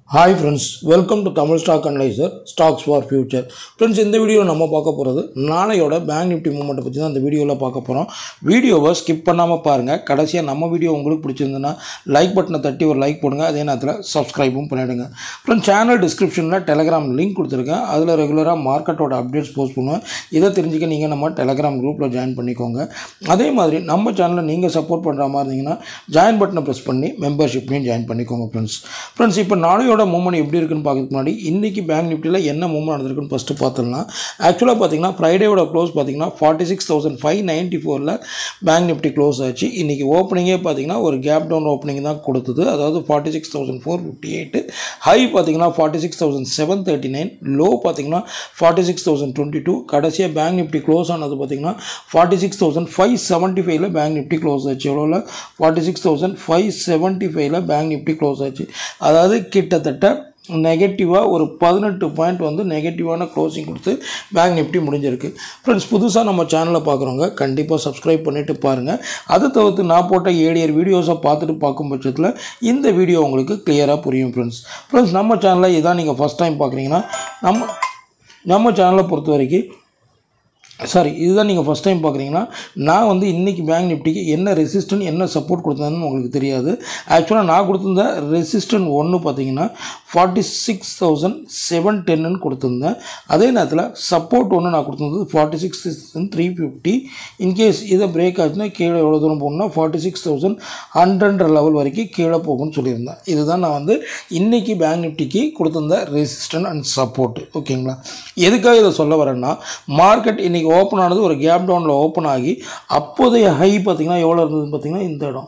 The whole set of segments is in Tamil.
hi friends welcome to Tamil stock analyser stocks for future friends இந்த வீடியோவில் நம்ம பார்க்க போகிறது நாளையோட பேங்க் நிஃப்டி மூமெண்ட்டை பற்றி தான் இந்த வீடியோவில் பார்க்க போகிறோம் வீடியோவை ஸ்கிப் பண்ணாமல் பாருங்கள் கடைசியாக நம்ம வீடியோ உங்களுக்கு பிடிச்சிருந்துன்னா லைக் பட்டனை தட்டி ஒரு லைக் போடுங்க அதே நேரத்தில் சப்ஸ்கிரைபும் பண்ணிவிடுங்க ஃப்ரெண்ட்ஸ் சேனல் டிஸ்கிரிப்ஷனில் டெலகிராம் லிங்க் கொடுத்துருக்கேன் அதில் ரெகுலராக மார்க்கெட்டோட அப்டேட்ஸ் போஸ்ட் பண்ணுவேன் இதை தெரிஞ்சுக்க நீங்கள் நம்ம டெலகிராம் குரூப்பில் ஜாயின் பண்ணிக்கோங்க அதே மாதிரி நம்ம சேனலை நீங்கள் சப்போர்ட் பண்ணுற மாதிரி இருந்தீங்கன்னா ஜாயின் பட்டனை ப்ரெஸ் பண்ணி மெம்பர்ஷிப்லையும் ஜாயின் பண்ணிக்கோங்க ஃப்ரெண்ட்ஸ் ஃப்ரெண்ட்ஸ் இப்போ நாளையோட மூவ்மெண்ட் எப்படி இருக்குன்னு பார்க்கறதுக்கு முன்னாடி இன்றைக்கி பேங்க் நிஃப்டியில் என்ன மூவ்மெண்ட் நடந்திருக்குன்னு ஃபஸ்ட்டு பார்த்துடலாம் ஆக்சுவலாக பார்த்தீங்கன்னா ஃப்ரைடேவோட க்ளோஸ் பார்த்தீங்கன்னா forty six thousand five ninety ஃபோரில் பேங்க் நிஃப்டி க்ளோஸ் ஆச்சு இன்றைக்கி ஓப்பனிங்கே பார்த்தீங்கன்னா ஒரு கேப் டவுன் ஓப்பனிங் தான் கொடுத்தது அதாவது forty six thousand four fifty eight high பார்த்தீங்கன்னா forty six thousand seven thirty nine low பார்த்தீங்கன்னா forty six thousand twenty two கடைசியாக பேங்க் நிஃப்டி க்ளோஸ் ஆனது பார்த்தீங்கன்னா forty six thousand five seventy ஃபைவ்ல பேங்க் நிஃப்டி க்ளோஸ் ஆச்சு எவ்வளோவில் forty six thousand five seventy ஃபைவ்ல பேங்க் நிஃப்டி க்ளோஸ் ஆச்சு அதாவது கிட்டத்தட்ட நெகட்டிவாக ஒரு பதினெட்டு பாயிண்ட் வந்து நெகட்டிவான க்ளோசிங் கொடுத்து பேங்க் நிஃப்டி முடிஞ்சிருக்கு ஃப்ரெண்ட்ஸ் புதுசாக நம்ம சேனலில் பார்க்குறவங்க கண்டிப்பாக சப்ஸ்கிரைப் பண்ணிவிட்டு பாருங்கள் அதை தவிர்த்து நான் போட்ட ஏடியர் வீடியோஸை பார்த்துட்டு பார்க்கும் பட்சத்தில் இந்த வீடியோ உங்களுக்கு கிளியராக புரியும் ஃப்ரெண்ட்ஸ் ஃப்ரெண்ட்ஸ் நம்ம சேனலில் இதான் நீங்கள் ஃபஸ்ட் டைம் பார்க்குறீங்கன்னா நம்ம நம்ம சேனலை பொறுத்த வரைக்கும் சாரி இதுதான் நீங்கள் ஃபஸ்ட் டைம் பார்க்குறீங்கன்னா நான் வந்து இன்றைக்கி பேங்க் நிஃப்டிக்கு என்ன ரெசிஸ்டன் என்ன சப்போர்ட் கொடுத்தேன்னு உங்களுக்கு தெரியாது ஆக்சுவலாக நான் கொடுத்துருந்த ரெசிஸ்டன் ஒன்று பார்த்தீங்கன்னா ஃபார்ட்டி சிக்ஸ் தௌசண்ட் செவன் டென்னு கொடுத்துருந்தேன் அதே நேரத்தில் சப்போர்ட் ஒன்று நான் கொடுத்துருந்தது forty six three fifty in case இதை பிரேக் ஆச்சுன்னா கீழே எவ்வளோ தூரம் போகணும்னா forty six thousand hundred level வரைக்கும் கீழே போகும்னு சொல்லியிருந்தேன் இதுதான் நான் வந்து இன்றைக்கி பேங்க் நிஃப்டிக்கு கொடுத்துருந்த ரெசிஸ்டன் அண்ட் சப்போர்ட் ஓகேங்களா எதுக்காக இதை சொல்ல வரேன்னா மார்க்கெட் இன்றைக்கி ஓப்பன் ஆனது ஒரு கேப் டவுனில் ஓப்பன் ஆகி அப்போதைய ஹை பார்த்திங்கன்னா எவ்வளோ இருந்ததுன்னு பார்த்தீங்கன்னா இந்த இடம்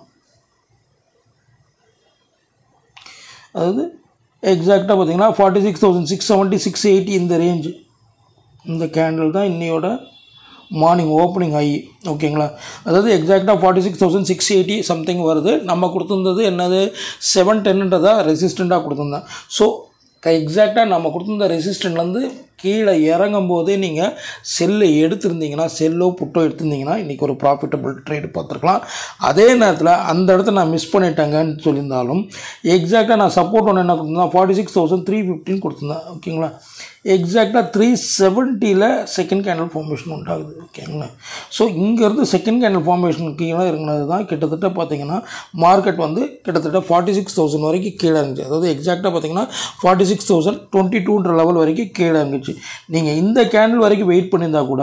அதாவது எக்ஸாக்டாக பார்த்தீங்கன்னா forty six thousand six seventy six eighty இந்த ரேஞ்சு இந்த கேண்டில் தான் இன்னையோட மார்னிங் ஓப்பனிங் ஹை ஓகேங்களா அதாவது எக்ஸாக்டாக forty six thousand six eighty something வருது நம்ம கொடுத்துருந்தது என்னது செவன் டென்ன்றதாக ரெசிஸ்டண்ட்டாக கொடுத்துருந்தேன் ஸோ எக்ஸாக்டாக நம்ம கொடுத்துருந்த ரெசிஸ்டன்ட்லேருந்து கீழே இறங்கும் போதே நீங்கள் செல்லை எடுத்திருந்தீங்கன்னா செல்லோ புட்டோ எடுத்திருந்தீங்கன்னா இன்றைக்கி ஒரு ப்ராஃபிட்டபிள் ட்ரேடு பார்த்துருக்கலாம் அதே நேரத்தில் அந்த இடத்த நான் மிஸ் பண்ணிட்டேங்கன்னு சொல்லியிருந்தாலும் எக்ஸாக்டாக நான் சப்போர்ட் ஒன்று என்ன கொடுத்துருந்தேன் forty six thousand three fifty கொடுத்துருந்தேன் ஓகேங்களா எக்ஸாக்டாக த்ரீ செவன்ட்டியில் செகண்ட் கேண்டல் ஃபார்மேஷன் உண்டாகுது ஓகேங்களா ஸோ இங்கேருந்து செகண்ட் கேண்டல் ஃபார்மேஷன் கீழே இறங்கினது தான் கிட்டத்தட்ட பார்த்தீங்கன்னா மார்க்கெட் வந்து கிட்டத்தட்ட ஃபார்ட்டி சிக்ஸ் தௌசண்ட் வரைக்கும் கீழே இருந்துச்சு அதாவது எக்ஸாக்டாக பார்த்தீங்கன்னா ஃபார்ட்டி சிக்ஸ் தௌசண்ட் டுவெண்ட்டி டூன்ற லெவல் வரைக்கும் கீழே இருந்துச்சு நீங்கள் இந்த கேண்டில் வரைக்கும் வெயிட் பண்ணியிருந்தா கூட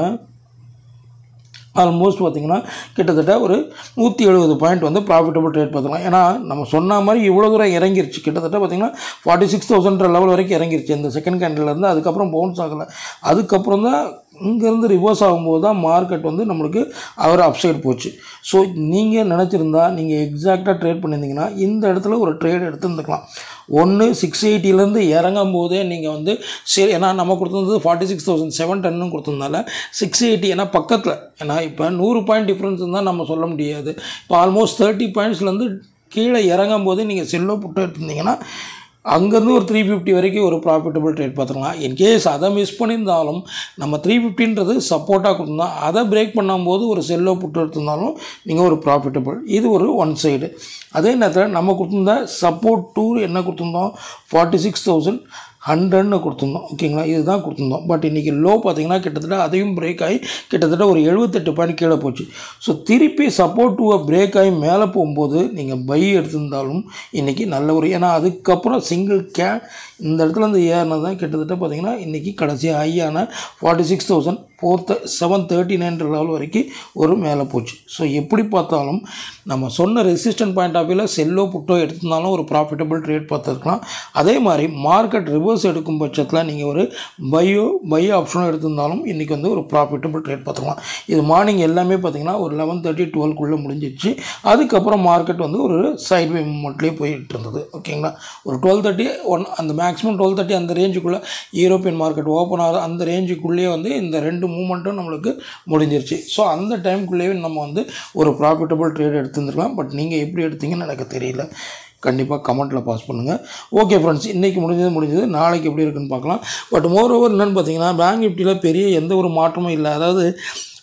ஆல்மோஸ்ட் பார்த்திங்கன்னா கிட்டத்தட்ட ஒரு நூற்றி எழுபது பாயிண்ட் வந்து ப்ராஃபிட்டபிள் ட்ரேட் பார்த்துக்கலாம் ஏன்னா நம்ம சொன்ன மாதிரி இவ்வளோ தூரம் இறங்கிருச்சு கிட்டத்தட்ட பார்த்திங்கன்னா ஃபார்ட்டி சிக்ஸ் தௌசண்ட் லெவல் வரைக்கும் இறங்கிருச்சு இந்த செகண்ட் கேண்டிலேருந்து அதுக்கப்புறம் பவுன்ஸ் ஆகலை அதுக்கப்புறம் தான் இங்கேருந்து ரிவர்ஸ் ஆகும்போது தான் மார்க்கெட் வந்து நம்மளுக்கு அவர் அப்சைட் போச்சு ஸோ நீங்கள் நினச்சிருந்தா நீங்கள் எக்ஸாக்டாக ட்ரேட் பண்ணியிருந்தீங்கன்னா இந்த இடத்துல ஒரு ட்ரேட் எடுத்துருந்துக்கலாம் ஒன்று சிக்ஸ் எயிட்டிலேருந்து இறங்கும் போதே நீங்கள் வந்து சரி ஏன்னா நம்ம கொடுத்துருந்தது ஃபார்ட்டி சிக்ஸ் தௌசண்ட் செவன் டன்னு கொடுத்ததுனால சிக்ஸ் எயிட்டி ஏன்னா பக்கத்தில் ஏன்னா இப்போ நூறு பாயிண்ட் டிஃப்ரென்ஸ் தான் நம்ம சொல்ல முடியாது இப்போ ஆல்மோஸ்ட் தேர்ட்டி பாயிண்ட்ஸ்லேருந்து கீழே இறங்கும் போதே நீங்கள் செல்லோ புட்டு எடுத்திருந்தீங்கன்னா அங்கேருந்து ஒரு த்ரீ ஃபிஃப்டி வரைக்கும் ஒரு ப்ராஃபிட்டபிள் ட்ரேட் பார்த்துக்கலாம் இன்கேஸ் அதை மிஸ் பண்ணியிருந்தாலும் நம்ம த்ரீ ஃபிஃப்டின்றது சப்போர்ட்டாக கொடுத்துருந்தோம் அதை பிரேக் பண்ணும்போது ஒரு செல்லோ புட்டு எடுத்திருந்தாலும் நீங்கள் ஒரு ப்ராஃபிட்டபிள் இது ஒரு ஒன் சைடு அதே நேரத்தில் நம்ம கொடுத்துருந்த சப்போர்ட் டூ என்ன கொடுத்துருந்தோம் ஃபார்ட்டி சிக்ஸ் தௌசண்ட் ஹண்ட்ரட்னு கொடுத்துருந்தோம் ஓகேங்களா இதுதான் கொடுத்துருந்தோம் பட் இன்றைக்கி லோ பார்த்தீங்கன்னா கிட்டத்தட்ட அதையும் பிரேக் ஆகி கிட்டத்தட்ட ஒரு எழுபத்தெட்டு பாயிண்ட் கீழே போச்சு ஸோ திருப்பி சப்போர்ட் டூவை பிரேக் ஆகி மேலே போகும்போது நீங்கள் பை எடுத்திருந்தாலும் இன்றைக்கி நல்ல ஒரு ஏன்னா அதுக்கப்புறம் சிங்கிள் கே இந்த இடத்துல இருந்து ஏறினது தான் கிட்டத்தட்ட பார்த்தீங்கன்னா இன்றைக்கி கடைசி ஹையான forty six thousand four seven thirty நைன்ற லெவல் வரைக்கும் ஒரு மேலே போச்சு ஸோ எப்படி பார்த்தாலும் நம்ம சொன்ன ரெசிஸ்டன்ட் பாயிண்ட் ஆஃப் வியூவில் செல்லோ புட்டோ எடுத்திருந்தாலும் ஒரு ப்ராஃபிட்டபிள் ட்ரேட் பார்த்துருக்கலாம் அதே மாதிரி மார்க்கெட் ரிவர்ஸ் எடுக்கும் பட்சத்தில் நீங்கள் ஒரு பையோ பை ஆப்ஷனும் எடுத்திருந்தாலும் இன்றைக்கி வந்து ஒரு ப்ராஃபிட்டபிள் ட்ரேட் பார்த்துக்கலாம் இது மார்னிங் எல்லாமே பார்த்திங்கன்னா ஒரு லெவன் தேர்ட்டி டுவெல்க்குள்ளே முடிஞ்சிச்சு அதுக்கப்புறம் மார்க்கெட் வந்து ஒரு சைட் வே மூமெண்ட்லேயே போயிட்டு இருந்தது ஓகேங்களா ஒரு டுவெல் தேர்ட்டி ஒன் அந்த மேக்ஸிமம் டுவெல் தேர்ட்டி அந்த ரேஞ்சுக்குள்ளே யூரோப்பியன் மார்க்கெட் ஓப்பன் ஆகுது அந்த ரேஞ்சுக்குள்ளேயே வந்து இந்த ரெண்டு மூமெண்ட்டும் நம்மளுக்கு முடிஞ்சிருச்சு ஸோ அந்த டைமுக்குள்ளேயே நம்ம வந்து ஒரு ப்ராஃபிட்டபிள் ட்ரேட் எடுத்துருந்துருக்கலாம் பட் நீங்கள் எப்படி எடுத்தீங்கன்னு எனக்கு தெரியல கண்டிப்பாக கமெண்ட்டில் பாஸ் பண்ணுங்கள் ஓகே ஃப்ரெண்ட்ஸ் இன்றைக்கி முடிஞ்சது முடிஞ்சது நாளைக்கு எப்படி இருக்குன்னு பார்க்கலாம் பட் மோர் ஓவர் என்னென்னு பார்த்தீங்கன்னா பேங்க் நிஃப்டியில் பெரிய எந்த ஒரு மாற்றமும் இல்லை அதாவது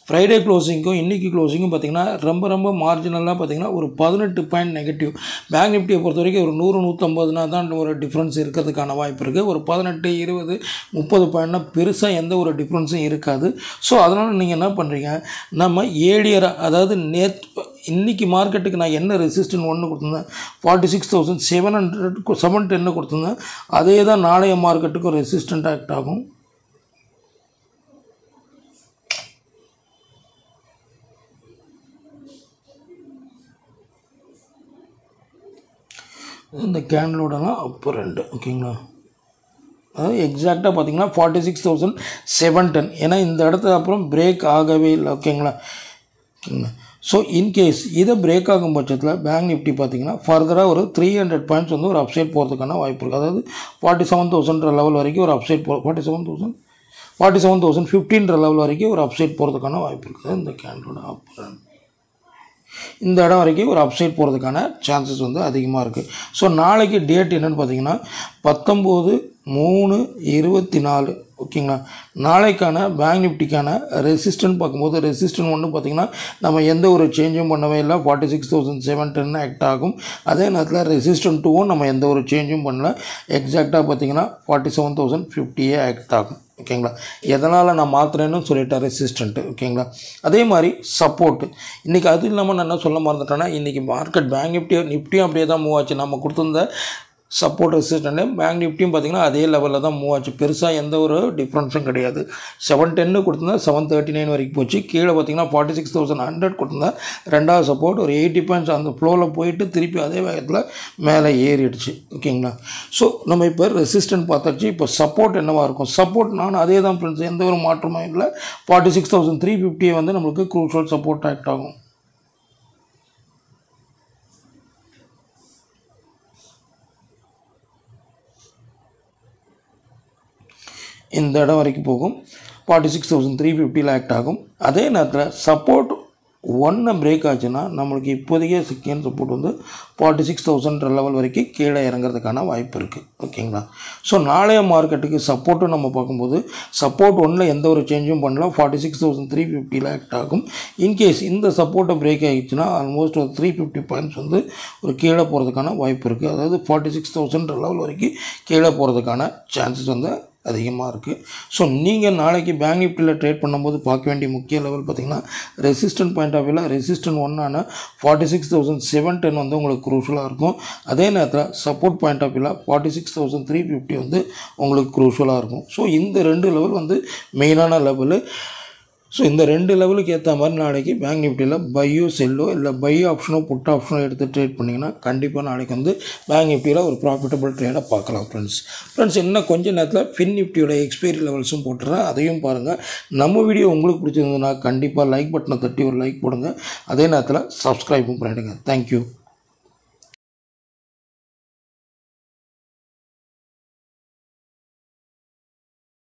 ஃப்ரைடே க்ளோசிங்க்கும் இன்றைக்கி க்ளோசிங்கும் பார்த்திங்கன்னா ரொம்ப ரொம்ப மார்ஜினலாக பார்த்திங்கன்னா ஒரு பதினெட்டு பாயிண்ட் நெகட்டிவ் பேங்க் நிஃப்டியை பொறுத்த வரைக்கும் ஒரு நூறு நூற்றம்பதுனா தான் ஒரு டிஃப்ரென்ஸ் இருக்கிறதுக்கான வாய்ப்பு இருக்குது ஒரு பதினெட்டு இருபது முப்பது பாயிண்ட்னா பெருசாக எந்த ஒரு டிஃப்ரென்ஸும் இருக்காது ஸோ அதனால் நீங்கள் என்ன பண்ணுறீங்க நம்ம ஏழியராக அதாவது நேத் இன்றைக்கி மார்க்கெட்டுக்கு நான் என்ன ரெசிஸ்டன் ஒன்று கொடுத்துருந்தேன் forty six thousand seven hundred seven டென்னு கொடுத்துருந்தேன் அதே தான் நாளைய மார்க்கெட்டுக்கும் ரெசிஸ்டன்ட் ஆக்ட் ஆகும் இந்த கேண்டலோடலாம் அப்போ ரெண்டு ஓகேங்களா அதாவது எக்ஸாக்டாக பார்த்தீங்கன்னா forty six thousand seven ten ஏன்னா இந்த இடத்துல அப்புறம் பிரேக் ஆகவே இல்லை ஓகேங்களா ஓகேங்களா ஸோ இன்கேஸ் இதை பிரேக் ஆகும் பட்சத்தில் பேங்க் நிஃப்டி பார்த்தீங்கன்னா ஃபர்தராக ஒரு த்ரீ ஹண்ட்ரட் பாயிண்ட்ஸ் வந்து ஒரு அப்சைட் போகிறதுக்கான வாய்ப்பு இருக்குது அதாவது ஃபார்ட்டி செவன் தௌசண்ட்ற லெவல் வரைக்கும் ஒரு அப்சைட் போ forty seven thousand forty seven thousand ஃபிஃப்டீன்ற லெவல் வரைக்கும் ஒரு அப்சைட் போகிறதுக்கான வாய்ப்பு இருக்குது இந்த கேண்டலோட அப்புறம் இந்த இடம் வரைக்கும் ஒரு அப்சைட் போகிறதுக்கான சான்சஸ் வந்து அதிகமாக இருக்குது ஸோ நாளைக்கு டேட் என்னென்னு பார்த்தீங்கன்னா பத்தொம்போது மூணு இருபத்தி நாலு ஓகேங்களா நாளைக்கான பேங்க் நிஃப்டிக்கான ரெசிஸ்டன்ட் பார்க்கும்போது ரெசிஸ்டன்ட் ஒன்று பார்த்திங்கன்னா நம்ம எந்த ஒரு சேஞ்சும் பண்ணவே இல்லை forty six thousand seven ten act ஆகும் அதே நேரத்தில் ரெசிஸ்டன்ட் டூவும் நம்ம எந்த ஒரு சேஞ்சும் பண்ணல எக்ஸாக்டாக பார்த்தீங்கன்னா ஃபார்ட்டி செவன் தௌசண்ட் ஃபிஃப்டியே ஆக்ட் ஆகும் ஓகேங்களா எதனால் நான் மாற்றுறேன்னு சொல்லிட்டேன் ரெசிஸ்டண்ட்டு ஓகேங்களா அதே மாதிரி சப்போர்ட்டு இன்றைக்கி அது இல்லாமல் நான் என்ன சொல்ல மறந்துட்டேன்னா இன்றைக்கி மார்க்கெட் பேங்க் நிஃப்டியும் நிஃப்டியும் அப்படியே தான் மூவ் ஆச்சு நம்ம கொடுத்துருந்த சப்போர்ட் ரெசிஸ்டன்ட்டு பேங்க் நிஃப்டியும் பார்த்திங்கன்னா அதே லெவலில் தான் மூவ் ஆச்சு பெருசாக எந்த ஒரு டிஃப்ரென்ஸும் கிடையாது செவன் டென்னு கொடுத்துருந்தா செவன் தேர்ட்டி நைன் வரைக்கும் போச்சு கீழே பார்த்திங்கன்னா ஃபார்ட்டி சிக்ஸ் தௌசண்ட் ஹண்ட்ரட் கொடுத்துருந்தா ரெண்டாவது சப்போர்ட் ஒரு எயிட்டி பாயிண்ட்ஸ் அந்த ஃப்ளோவில் போயிட்டு திருப்பி அதே வேகத்தில் மேலே ஏறிடுச்சு ஓகேங்களா ஸோ நம்ம இப்போ ரெசிஸ்டன்ட் பார்த்தாச்சு இப்போ சப்போர்ட் என்னவாக இருக்கும் சப்போர்ட் நான் அதே தான் ஃப்ரெண்ட்ஸ் எந்த ஒரு மாற்றமும் இல்லை ஃபார்ட்டி சிக்ஸ் தௌசண்ட் த்ரீ ஃபிஃப்டியை வந்து நம்மளுக்கு க்ரூஷல் சப்போர்ட் ஆக்ட் ஆகும் இந்த இடம் வரைக்கும் போகும் ஃபார்ட்டி சிக்ஸ் தௌசண்ட் த்ரீ ஃபிஃப்டியில் ஆக்ட் ஆகும் அதே நேரத்தில் சப்போர்ட் ஒன்று பிரேக் ஆச்சுன்னா நம்மளுக்கு இப்போதைக்கே செகண்ட் சப்போர்ட் வந்து ஃபார்ட்டி சிக்ஸ் தௌசண்ட் லெவல் வரைக்கும் கீழே இறங்குறதுக்கான வாய்ப்பு இருக்குது ஓகேங்களா ஸோ நாளைய மார்க்கெட்டுக்கு சப்போர்ட்டும் நம்ம பார்க்கும்போது சப்போர்ட் ஒன்றில் எந்த ஒரு சேஞ்சும் பண்ணல ஃபார்ட்டி சிக்ஸ் தௌசண்ட் த்ரீ ஃபிஃப்டியில் ஆக்ட் ஆகும் இன்கேஸ் இந்த சப்போர்ட்டை பிரேக் ஆகிடுச்சுன்னா ஆல்மோஸ்ட் ஒரு த்ரீ ஃபிஃப்டி பாயிண்ட்ஸ் வந்து ஒரு கீழே போகிறதுக்கான வாய்ப்பு இருக்குது அதாவது ஃபார்ட்டி சிக்ஸ் தௌசண்ட் லெவல் வரைக்கும் கீழே போகிறதுக்கான சான்சஸ் வந்து அதிகமாக இருக்குது ஸோ நீங்கள் நாளைக்கு பேங்க் நிஃப்டியில் ட்ரேட் பண்ணும்போது பார்க்க வேண்டிய முக்கிய லெவல் பார்த்திங்கன்னா ரெசிஸ்டன்ட் பாயிண்ட் ஆஃப் வியூவில் ரெசிஸ்டன்ட் ஒன்னான forty six thousand seven ten வந்து உங்களுக்கு குரூஷலாக இருக்கும் அதே நேரத்தில் சப்போர்ட் பாயிண்ட் ஆஃப் வியூவில் forty six thousand three fifty வந்து உங்களுக்கு குரூஷலாக இருக்கும் ஸோ இந்த ரெண்டு லெவல் வந்து மெயினான லெவலு ஸோ இந்த ரெண்டு லெவலுக்கு ஏற்ற மாதிரி நாளைக்கு பேங்க் நிஃப்டியில் பையோ செல்லோ இல்லை பை ஆப்ஷனோ புட் ஆப்ஷனோ எடுத்து ட்ரேட் பண்ணிங்கன்னா கண்டிப்பாக நாளைக்கு வந்து பேங்க் நிஃப்டியில் ஒரு ப்ராஃபிட்டபிள் ட்ரேடை பார்க்கலாம் ஃப்ரெண்ட்ஸ் ஃப்ரெண்ட்ஸ் இன்னும் கொஞ்ச நேரத்தில் ஃபின் நிஃப்டியோட எக்ஸ்பைரி லெவல்ஸும் போட்டுறேன் அதையும் பாருங்கள் நம்ம வீடியோ உங்களுக்கு பிடிச்சிருந்ததுன்னா கண்டிப்பாக லைக் பட்டனை தட்டி ஒரு லைக் போடுங்க அதே நேரத்தில் சப்ஸ்கிரைபும் பண்ணிவிடுங்க தேங்க்யூ